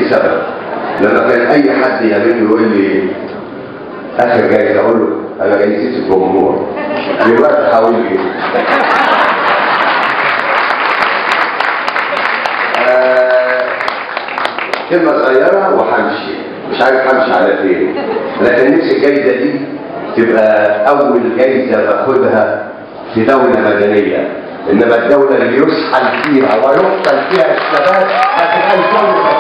لسبب لما كان اي حد يقابلني يقول لي اخر جايزه اقول له انا جايزتي الجمهور دلوقتي حاول ايه آه، كلمة صغيرة وهمشي مش عارف همشي على فين لكن نفسي الجايزة دي تبقى أول جايزة باخدها في دولة مدنية إنما الدولة اللي يسحل فيها ويقتل فيها الشباب ما تبقاش دولة